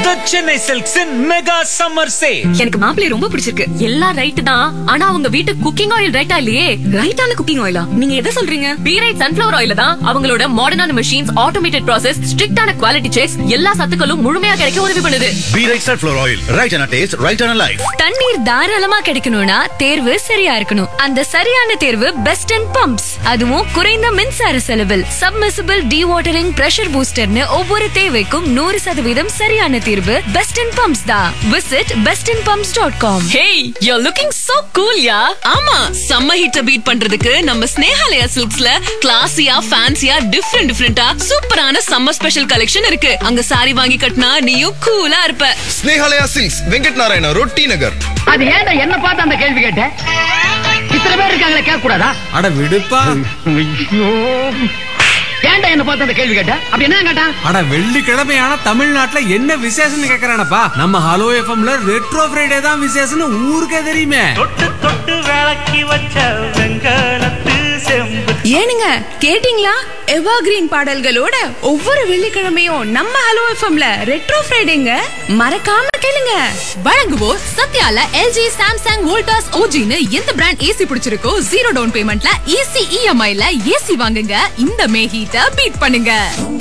The Chennai Silks in Mega Summer Sale. எனக்கு மாப்பிள்ளை ரொம்ப பிடிச்சிருக்கு எல்லாம் ரைட் தான் ஆனா அவங்க வீட்டு குக்கிங் ஆயில் ரைட்டா இல்லையே ரைட்டான குக்கிங் ஆயிலா நீங்க எதை சொல்றீங்க பி ரைட் சன்ஃபிளவர் ஆயில தான் அவங்களோட மாடர்னான மெஷின்ஸ் ஆட்டோமேட்டட் ப்ராசஸ் ஸ்ட்ரிக்டான குவாலிட்டி செக்ஸ் எல்லா சத்துக்களும் முழுமையா கிடைக்க உதவி பண்ணுது B right sunflower oil right and taste right and life தண்ணீர் தாராளமா கிடைக்கணும்னா தேர்வு சரியா இருக்கணும் அந்த சரியான தேர்வு பெஸ்ட் அண்ட் பம்ப்ஸ் அதுவும் குறைந்த மின்சார செலவில் சப்மர்சிபிள் டி வாட்டரிங் பிரஷர் பூஸ்டர்னு ஒவ்வொரு தேவைக்கும் நூறு சதவீதம் சரியான தீர்வு பெஸ்ட் அண்ட் பம்ப்ஸ் தான் visit best and pumps dot com hey you looking so cool ya ஆமா சம்ம ஹீட்ட பீட் பண்றதுக்கு நம்ம ஸ்னேஹாலயா சில்க்ஸ்ல கிளாசியா ஃபேன்சியா டிஃப்ரெண்ட் டிஃப்ரெண்டா சூப்பரான சம்மர் ஸ்பெஷல் கலெக்ஷன் இருக்கு அங்க சாரி வாங்கி கட்டினா நீயும் கூலா இருப்ப ஸ்னேஹாலயா சில்க்ஸ் வெங்கட் நாராயண ரொட்டி நகர் அது ஏன்டா என்ன பார்த்து அந்த கேள்வி கேட்ட இத்தனை பேர் இருக்காங்களே கேட்க கூடாதா அட விடுப்பா ஏன்டா என்ன பார்த்து அந்த கேள்வி கேட்ட அப்படி என்ன கேட்டான் அட வெள்ளிக்கிழமையான தமிழ்நாட்டுல என்ன விசேஷம்னு கேக்குறானப்பா நம்ம ஹலோ எஃப்எம்ல ரெட்ரோ ஃப்ரைடே தான் விசேஷம்னு ஊருக்கே தெரியுமே தொட்டு தொட்டு விளக்கி வச்ச வெங்கலத்து செம்பு ஏனுங்க கேட்டிங்களா எவர்கிரீன் பாடல்களோட ஒவ்வொரு வெள்ளிக்கிழமையும் நம்ம ஹலோ எஃப்எம்ல ரெட்ரோ ஃப்ரைடேங்க மறக்காம கேளுங்க வழங்குவோர் சத்யால எல்ஜி சாம்சங் வோல்டாஸ் ஓஜின்னு எந்த பிராண்ட் ஏசி பிடிச்சிருக்கோ ஜீரோ டவுன் பேமெண்ட்ல ஈஸி இஎம்ஐல ஏசி வாங்குங்க இந்த மே ஹீட்ட பீட் பண்ணுங்க